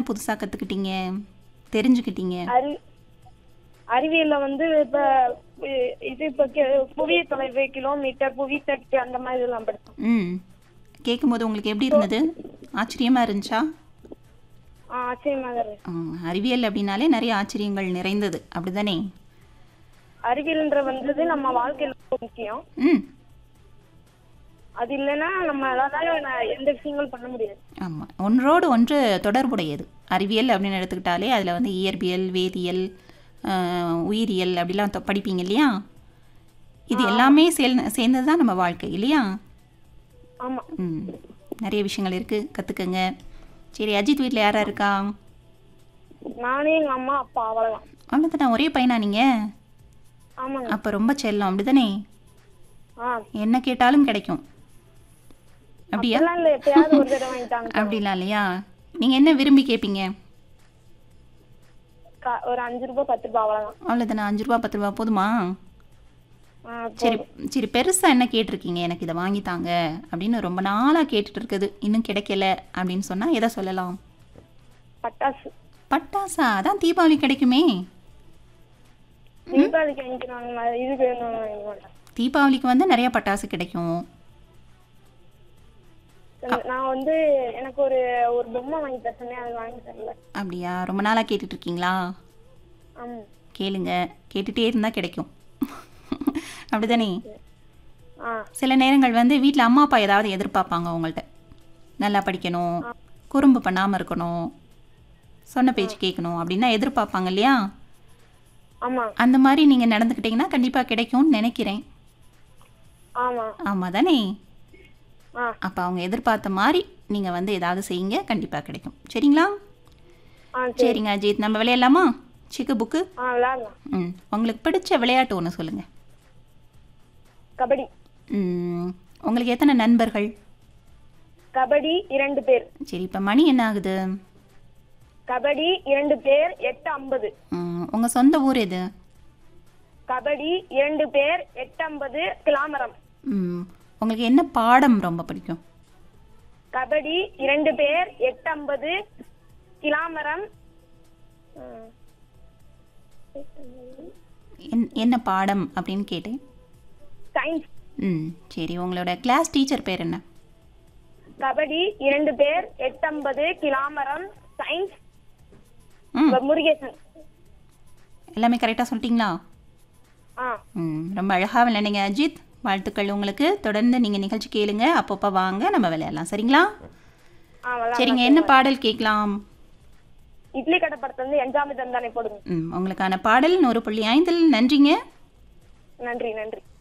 புதுசாக கற்றுக்கிட்டீங்க தெரிஞ்சுக்கிட்டீங்க அறி அறிவியல்ல வந்து இப்ப இ- இது இப்ப கி- புவி தொலைவு கிலோமீட்டர் புவி தட்டு அந்த மாதிரி எல்லாம் படிச்சோம் ம் கேட்கும்போது உங்களுக்கு எப்படி இருந்தது ஆச்சரியமாக இருந்துச்சா ஆ, ஆச்சரியமாக இருக்கு ம், அறிவியல் அப்படின்னாலே நிறைய ஆச்சரியங்கள் நிறைந்தது அப்படிதானே அறிவியல்ன்ற வந்தது நம்ம வாழ்க்கையில ரொம்ப முக்கியம் ம் அது இல்லைன்னா நம்மளால நான் எந்த விஷயங்களும் பண்ண முடியாது ஆமாம் ஒன்றோடு ஒன்று தொடர்புடையது அறிவியல் அப்படின்னு எடுத்துக்கிட்டாலே அதில் வந்து இயற்பியல் வேதியியல் ஆஹ், உயிரியல் அப்படிலாம் தொ- படிப்பீங்க இல்லையா இது எல்லாமே சேல் சேர்ந்தது தான் நம்ம வாழ்க்கை இல்லையா ஆமா ம் நிறைய விஷயங்கள் இருக்குது கற்றுக்கங்க சரி அஜித் வீட்டில் யாரா இருக்கா நானே எங்க அம்மா அப்பா அவ்வளவுதான் அவ்வளோதான் ஒரே பையனா நீங்கள் ஆமாங்க அப்போ ரொம்ப செல்லம் அப்படிதானே ஆ என்ன கேட்டாலும் கிடைக்கும் அப்படியா அதெல்லாம் இல்ல எப்பயாவது ஒரு தடவை வாங்கிட்டாங்க அப்படிலாம் இல்லையா நீங்கள் என்ன விரும்பி கேட்பீங்க கா- ஒரு அஞ்சு ரூபாய் பத்து ரூபாய் அவ்வளவுதான் அவ்வளோதானே அஞ்சு ரூபா பத்து ரூபா போதுமா ஆ, சரி சரி பெருசாக என்ன கேட்டிருக்கீங்க எனக்கு இதை வாங்கி தாங்க அப்படின்னு ரொம்ப நாளாக கேட்டுட்டு இருக்குது இன்னும் கிடைக்கல அப்படின்னு சொன்னால் எதை சொல்லலாம் பட்டாசு பட்டாசா அதான் தீபாவளி கிடைக்குமே தீபாவளிக்கு வாங்கிக்கிறாங்க இதுக்கு வேணும் வாங்க மாட்டேன். தீபாவளிக்கு வந்து நிறைய பட்டாசு கிடைக்கும் நான் வந்து எனக்கு ஒரு ஒரு பொம்மை வாங்கி தர சொன்னேன் அது வாங்கி தரல அப்படியா ரொம்ப நாளாக கேட்டுட்டு இருக்கீங்களா ஆமா கேளுங்க கேட்டுகிட்டே இருந்தால் கிடைக்கும் அப்படிதானே ஆ சில நேரங்கள் வந்து வீட்டில் அம்மா அப்பா ஏதாவது எதிர்பார்ப்பாங்க உங்கள்கிட்ட நல்லா படிக்கணும் குறும்பு பண்ணாமல் இருக்கணும் சொன்ன பேச்சு கேட்கணும் அப்படின்னா எதிர்பார்ப்பாங்க இல்லையா ஆமா அந்த மாதிரி நீங்கள் நடந்துக்கிட்டீங்கன்னா கண்டிப்பாக கிடைக்கும்னு நினைக்கிறேன் ஆமா ஆமாம் தானே ஆ அப்போ அவங்க எதிர்பார்த்த மாதிரி நீங்கள் வந்து ஏதாவது செய்யுங்க கண்டிப்பாக கிடைக்கும் சரிங்களா ஆ சரி சரிங்க அஜித் நம்ம விளையாடலாமா சிக்கு புக்கு ஆ விளையாடலாம் ம் உங்களுக்கு பிடிச்ச விளையாட்டு ஒன்று சொல்லுங்கள் கபடி ம், உங்களுக்கு எத்தனை நண்பர்கள் கபடி இரண்டு பேர் சரி இப்போ மணி என்ன ஆகுது கபடி இரண்டு பேர் எட்டு ஐம்பது உங்கள் சொந்த ஊர் எது கபடி இரண்டு பேர் எட்டு ஐம்பது கிளாமரம் ம், உங்களுக்கு என்ன பாடம் ரொம்ப பிடிக்கும் கபடி இரண்டு பேர் எட்டு ஐம்பது கிளாமரம் ம், என் என்ன பாடம் அப்படின்னு கேட்டேன் சயின்ஸ் ம் சரி உங்களோட கிளாஸ் டீச்சர் பேர் என்ன கபடி இரண்டு பேர் எட்டு ஐம்பது கிளாமரம் சயின்ஸ் ம் முருகேசன் எல்லாமே கரெக்டாக சொல்லிட்டீங்களா ஆ ம் ரொம்ப அழகாக விளையாடுங்க அஜித் வாழ்த்துக்கள் உங்களுக்கு தொடர்ந்து நீங்கள் நிகழ்ச்சி கேளுங்க அப்பப்போ வாங்க நம்ம விளையாடலாம் சரிங்களா ஆ விளையாடலாம். சரிங்க என்ன பாடல் கேட்கலாம் இட்லி கடை படத்துல இருந்து எஞ்சாமி தந்தானே போடுங்க ம் உங்களுக்கான பாடல் நூறு புள்ளி ஐந்தில் நன்றிங்க நன்றி நன்றி